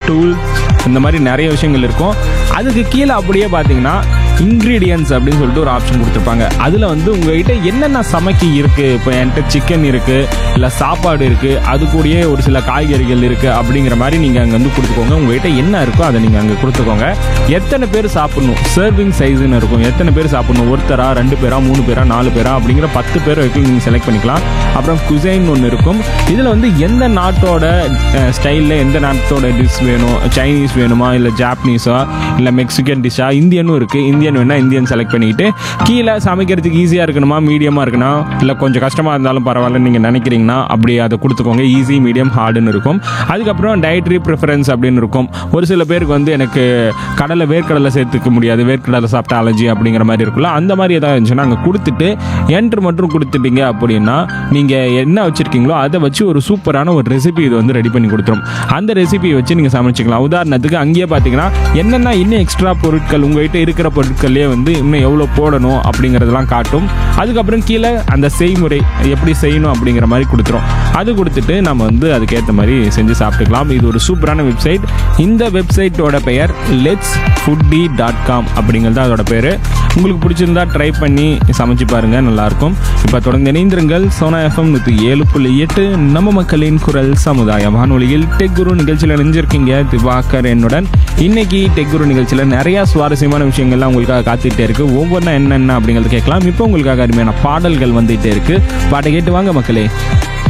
tool இந்த மாதிரி நிறைய விஷயங்கள் இருக்கும் அதுக்கு கீழே அப்படியே பார்த்தீங்கன்னா இன்க்ரீடியன்ஸ் அப்படின்னு சொல்லிட்டு ஒரு ஆப்ஷன் கொடுத்துருப்பாங்க அதில் வந்து உங்ககிட்ட என்னென்ன சமைக்கி இருக்குது இப்போ என்கிட்ட சிக்கன் இருக்குது இல்லை சாப்பாடு இருக்குது அது கூடயே ஒரு சில காய்கறிகள் இருக்குது அப்படிங்கிற மாதிரி நீங்கள் அங்கே வந்து கொடுத்துக்கோங்க உங்ககிட்ட என்ன இருக்கோ அதை நீங்கள் அங்கே கொடுத்துக்கோங்க எத்தனை பேர் சாப்பிடணும் சர்விங் சைஸ்னு இருக்கும் எத்தனை பேர் சாப்பிடணும் ஒருத்தரா ரெண்டு பேரா மூணு பேரா நாலு பேரா அப்படிங்கிற பத்து பேர் வரைக்கும் நீங்கள் செலக்ட் பண்ணிக்கலாம் அப்புறம் குசைன் ஒன்று இருக்கும் இதில் வந்து எந்த நாட்டோட ஸ்டைலில் எந்த நாட்டோட டிஷ் வேணும் சைனீஸ் வேணுமா இல்லை ஜாப்பனீஸா இல்லை மெக்சிகன் டிஷ்ஷா இந்தியனும் இருக்குது இந்தியன் வேணால் இந்தியன் செலக்ட் பண்ணிக்கிட்டு கீழே சமைக்கிறதுக்கு ஈஸியாக இருக்கணுமா மீடியமாக இருக்கணும் இல்லை கொஞ்சம் கஷ்டமாக இருந்தாலும் பரவாயில்லன்னு நீங்கள் நினைக்கிறீங்கன்னா அப்படி அதை கொடுத்துக்கோங்க ஈஸி மீடியம் ஹார்டுன்னு இருக்கும் அதுக்கப்புறம் டயட்ரி ப்ரிஃபரன்ஸ் அப்படின்னு இருக்கும் ஒரு சில பேருக்கு வந்து எனக்கு கடலை வேர்க்கடலை சேர்த்துக்க முடியாது வேர்க்கடலை சாப்பிட்ட அலர்ஜி அப்படிங்கிற மாதிரி இருக்குல்ல அந்த மாதிரி ஏதாவது இருந்துச்சுன்னா அங்கே கொடுத்துட்டு என்ட்ரு மட்டும் கொடுத்துட்டீங்க அப்படின்னா நீங்கள் என்ன வச்சுருக்கீங்களோ அதை வச்சு ஒரு சூப்பரான ஒரு ரெசிபி இது வந்து ரெடி பண்ணி கொடுத்துரும் அந்த ரெசிபியை வச்சு நீங்கள் சமைச்சிக்கலாம் உதாரணத்துக்கு அங்கேயே பார்த்தீங்கன்னா என்னென்ன இன்னும் எக்ஸ்ட்ரா பொருட்கள் உங்ககிட்ட இருக்கிற பொருட்கள்லேயே வந்து இன்னும் எவ்வளோ போடணும் அப்படிங்கிறதெல்லாம் காட்டும் அதுக்கப்புறம் கீழே அந்த செய்முறை எப்படி செய்யணும் அப்படிங்கிற மாதிரி கொடுத்துரும் அது கொடுத்துட்டு நம்ம வந்து அதுக்கேற்ற மாதிரி செஞ்சு சாப்பிட்டுக்கலாம் இது ஒரு சூப்பரான வெப்சைட் இந்த வெப்சைட்டோட பெயர் லெட்ஸ் ஃபுட்டி டாட் காம் அப்படிங்கிறது அதோட பேர் உங்களுக்கு பிடிச்சிருந்தா ட்ரை பண்ணி சமைச்சு பாருங்க நல்லாயிருக்கும் இப்போ தொடர்ந்து இணைந்திருங்கள் சோனா எஃப்எம் நூற்றி ஏழு புள்ளி எட்டு நம்ம மக்களின் குரல் சமுதாய வானொலியில் டெக் குரு நிகழ்ச்சியில் இணைஞ்சிருக்கீங்க திவாகர் என்னுடன் இன்னைக்கு டெக் குரு நிகழ்ச்சியில் நிறைய சுவாரஸ்யமான விஷயங்கள்லாம் உங்களுக்காக காத்துக்கிட்டே இருக்கு ஒவ்வொன்றும் என்னென்ன அப்படிங்கிறது கேட்கலாம் இப்போ உங்களுக்காக அருமையான பாடல்கள் வந்துகிட்டே இருக்கு பாட்டை கேட்டு வாங்க மக்களே